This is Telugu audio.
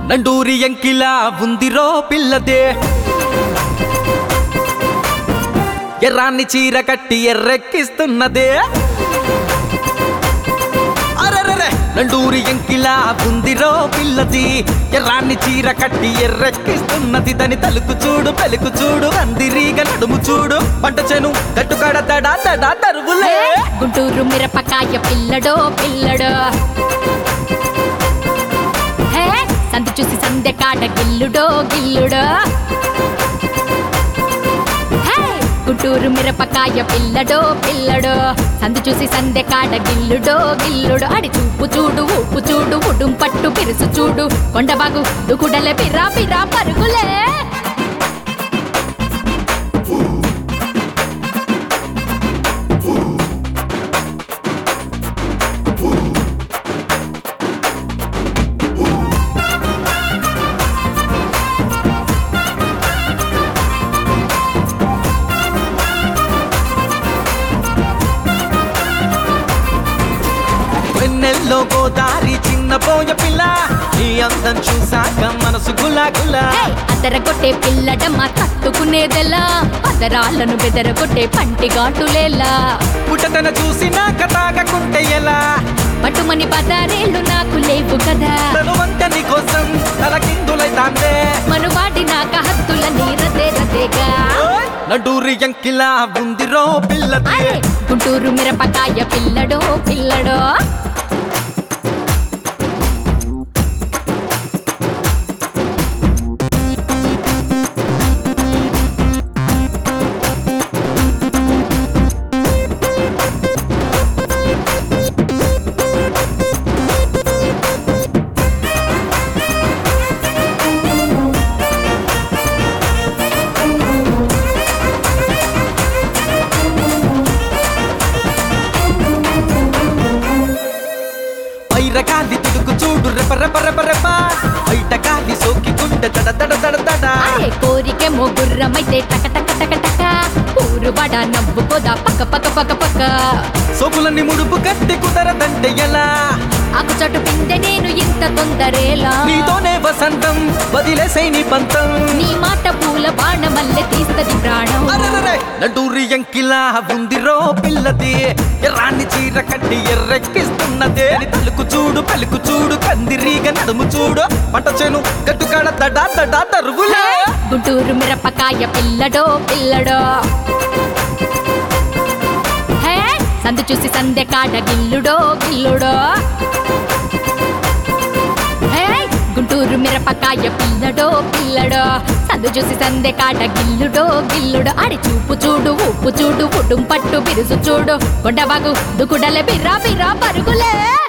నండూరి ఎంకిలా ఉందిరో పిల్లదే ఎర్రాన్ని చీర కట్టి ఎర్రెక్కిస్తున్నదే అరెరెరె నండూరి ఎంకిలా ఉందిరో పిల్లది ఎర్రాన్ని చీర కట్టి ఎర్రెక్కిస్తున్నది దాని తలుకు చూడు పెలుకు చూడు అందిరీగ నడుము చూడు పంట చెను గట్టుకడ తడా తడా తరువులే గుంటూరు మిరపకాయ పిల్లడో పిల్లడో హే సందు చూసి సందె కాడ గిల్లుడో గిల్లుడో హే గుంటూరు మిరపకాయ పిల్లడో పిల్లడో సందు చూసి సందె కాడ గిల్లుడో గిల్లుడో అడి చూపు చూడు ఊపు చూడు ఉడుం పట్టు పిరుసు చూడు కొండబాగు దుకుడలే పిరా పిరా పరుగులే వెన్నెల్లో గోదారి చిన్న పోయ పిల్ల నీ అందం చూసాక మనసు గులా గులా ఏయ్, అదరగొట్టే పిల్లడమ్మ తట్టుకునేదెలా అదరాలను బెదరగొట్టే పంటి ఘాటులేలా పుట్టతన చూసినాక తాగకుంటే ఎలా పట్టుమని పదారేళ్ళు నాకు లేవు కదా తను వంతని కోసం తలకిందులైతాందే మనువాడి నాక హద్దుల నీరదే రదేగా నడూరి ఎంకిలా ఉందిరో పిల్లది అరే గుంటూరు మిరపకాయ పిల్లడో పిల్లడో పైర కాలి తుడుకు చూడు రెప రెప రెప రెప బయట కాలి సోకి గుండె తడ తడ తడ తడ అరే కోరికే మొగుర్రమైతే టక టక టక టక ఊరు బడ నవ్వుకోదా పక్క పక్క పక్క పక్క సోకులన్నీ ముడుపు కట్టి కుదరదంటే ఎలా ఆకు చోటు పిందె నేను ఇంత తొందరేలా నీతోనే వసంతం వదిలేసై నీ పంతం నీ మాట పూల బాణమల్లె తీస్తది ప్రాణం అరెరెరె! నడూరి ఎంకిలా ఉందిరో పిల్లది ఎర్రాన్ని చీర కట్టి ఎర్రెక్కిస్తున్నదే నీ తలుకు చూడు పలుకు చూడు కందిరీగ నడుము చూడు పంట చేను గట్టుకాడ తడా తడా తరుగులే గుంటూరు మిరపకాయ పిల్లడో పిల్లడో హే సందు చూసి సందె కాడ గిల్లుడో గిల్లుడో హే గుంటూరు మిరపకాయ పిల్లడో పిల్లడో సందు చూసి సందె కాడ గిల్లుడో గిల్లుడో అడి చూపు చూడు ఉప్పు చూడు ఉడుం పట్టు బిరుసు చూడు కొండబాగు దుకుడలే బిర్రా బిర్రా పరుగులే